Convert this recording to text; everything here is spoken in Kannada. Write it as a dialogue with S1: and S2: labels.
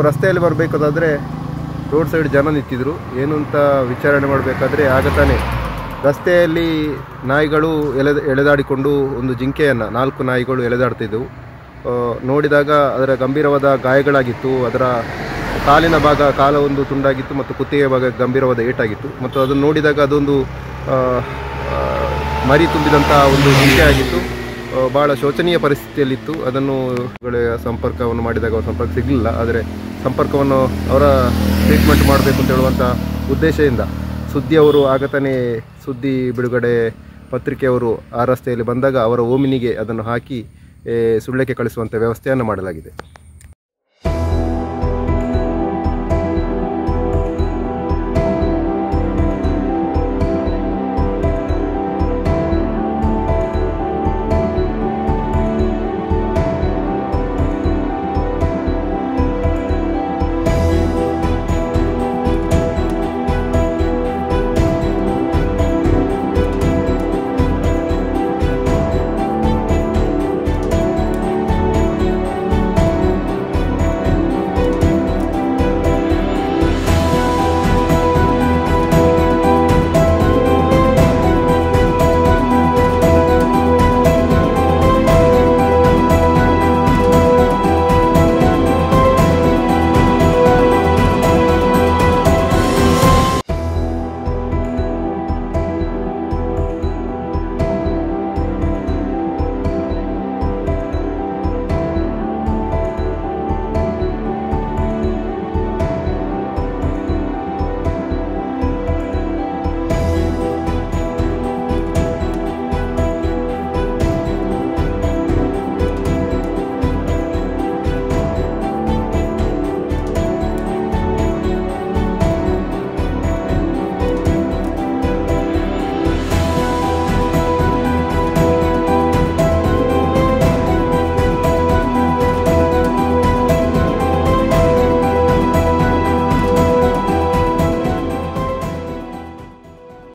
S1: ರಸ್ತೆಯಲ್ಲಿ ಬರಬೇಕಾದ್ರೆ ರೋಡ್ ಸೈಡ್ ಜನ ನಿಂತಿದ್ರು ಏನು ಅಂತ ವಿಚಾರಣೆ ಮಾಡಬೇಕಾದ್ರೆ ಆಗ ತಾನೇ ರಸ್ತೆಯಲ್ಲಿ ನಾಯಿಗಳು ಎಳೆ ಎಳೆದಾಡಿಕೊಂಡು ಒಂದು ಜಿಂಕೆಯನ್ನು ನಾಲ್ಕು ನಾಯಿಗಳು ಎಳೆದಾಡ್ತಿದ್ದವು ಆ, ನೋಡಿದಾಗ ಅದರ ಗಂಭೀರವಾದ ಗಾಯಗಳಾಗಿತ್ತು ಅದರ ಕಾಲಿನ ಭಾಗ ಕಾಲ ಒಂದು ತುಂಡಾಗಿತ್ತು ಮತ್ತು ಕುತ್ತಿಗೆ ಭಾಗ ಗಂಭೀರವಾದ ಏಟಾಗಿತ್ತು ಮತ್ತು ಅದನ್ನು ನೋಡಿದಾಗ ಅದೊಂದು ಆ, ಆ, ಮರಿ ತುಂಬಿದಂಥ ಒಂದು ಜಿಂಕೆ ಆಗಿತ್ತು ಆ, ಬಹಳ ಶೋಚನೀಯ ಪರಿಸ್ಥಿತಿಯಲ್ಲಿತ್ತು ಅದನ್ನು ಗಳಿಗೆ ಸಂಪರ್ಕವನ್ನು ಮಾಡಿದಾಗ ಅವರ ಸಂಪರ್ಕ ಸಿಗಲಿಲ್ಲ ಆದರೆ ಸಂಪರ್ಕವನ್ನು ಅವರ ಟ್ರೀಟ್ಮೆಂಟ್ ಮಾಡಬೇಕು ಅಂತ ಹೇಳುವಂಥ ಉದ್ದೇಶದಿಂದ ಸುದ್ದಿ ಅವರು ಆಗ ತಾನೇ ಸುದ್ದಿ ಬಿಡುಗಡೆ ಪತ್ರಿಕೆಯವರು ಆ ರಸ್ತೆಯಲ್ಲಿ ಬಂದಾಗ ಅವರ ಓಮಿನಿಗೆ ಅದನ್ನು ಹಾಕಿ ಏ, ಸುಳ್ಯಕ್ಕೆ ಕಳಿಸುವಂಥ ವ್ಯವಸ್ಥೆಯನ್ನು ಮಾಡಲಾಗಿದೆ